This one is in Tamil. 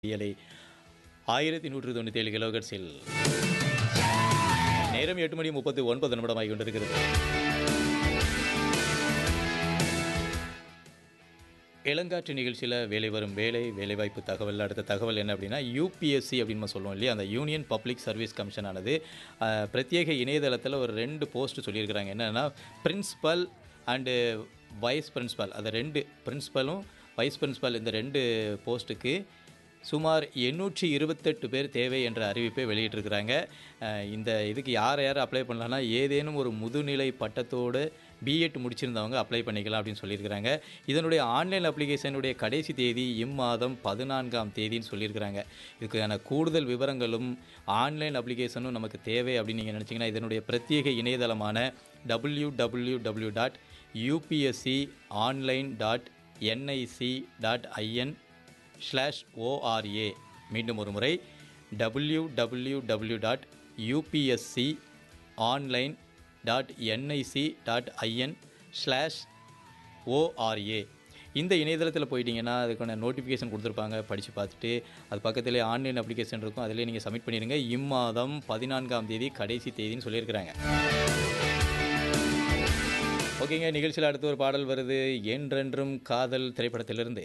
இயலை ஆயிரத்தி நூற்று தொண்ணூற்றி ஏழு கிலோகட்ஸில் நேரம் எட்டு மணி முப்பத்தி ஒன்பது நிமிடமாகி கொண்டிருக்கிறது இளங்காற்று நிகழ்ச்சியில் வேலை வரும் வேலை வேலைவாய்ப்பு தகவல் அடுத்த தகவல் என்ன அப்படின்னா யூபிஎஸ்சி அப்படின்னு நம்ம சொல்லுவோம் இல்லையா அந்த யூனியன் பப்ளிக் சர்வீஸ் கமிஷன் ஆனது அஹ், பிரத்யேக இணையதளத்தில் ஒரு ரெண்டு போஸ்ட் சொல்லியிருக்கிறாங்க என்னென்னா பிரின்சிபல் அண்டு வைஸ் பிரின்சிபல் அந்த ரெண்டு பிரின்சிபலும் வைஸ் பிரின்சிபல் இந்த ரெண்டு போஸ்ட்டுக்கு சுமார் எண்ணூற்றி இருபத்தெட்டு பேர் தேவை என்ற அறிவிப்பை வெளியிட்டிருக்கிறாங்க அஹ் இந்த இதுக்கு யார் யார் அப்ளை பண்ணலாம்னா ஏதேனும் ஒரு முதுநிலை பட்டத்தோடு பிஎட் முடிச்சிருந்தவங்க அப்ளை பண்ணிக்கலாம் அப்படின்னு சொல்லியிருக்கிறாங்க இதனுடைய ஆன்லைன் அப்ளிகேஷனுடைய கடைசி தேதி இம்மாதம் பதினான்காம் தேதின்னு சொல்லியிருக்கிறாங்க இதுக்கான கூடுதல் விவரங்களும் ஆன்லைன் அப்ளிகேஷனும் நமக்கு தேவை அப்படின்னு நீங்கள் நினச்சிங்கன்னா இதனுடைய பிரத்யேக இணையதளமான W W W dot UPSC online dot NIC dot IN slash ORA மீண்டும் ஒரு முறை W W W dot UPSC online dot NIC dot IN slash ORA இந்த இணையதளத்தில் போயிட்டீங்கன்னா அதுக்கான நோட்டிஃபிகேஷன் கொடுத்துருப்பாங்க படித்து பார்த்துட்டு அது பக்கத்துலேயே ஆன்லைன் அப்ளிகேஷன் இருக்கும் அதிலே நீங்கள் சப்மிட் பண்ணிடுங்க இம்மாதம் பதினான்காம் தேதி கடைசி தேதின்னு சொல்லியிருக்கிறாங்க ஓகேங்க நிகழ்ச்சியில் அடுத்து ஒரு பாடல் வருது என்றென்றும் காதல் திரைப்படத்திலிருந்து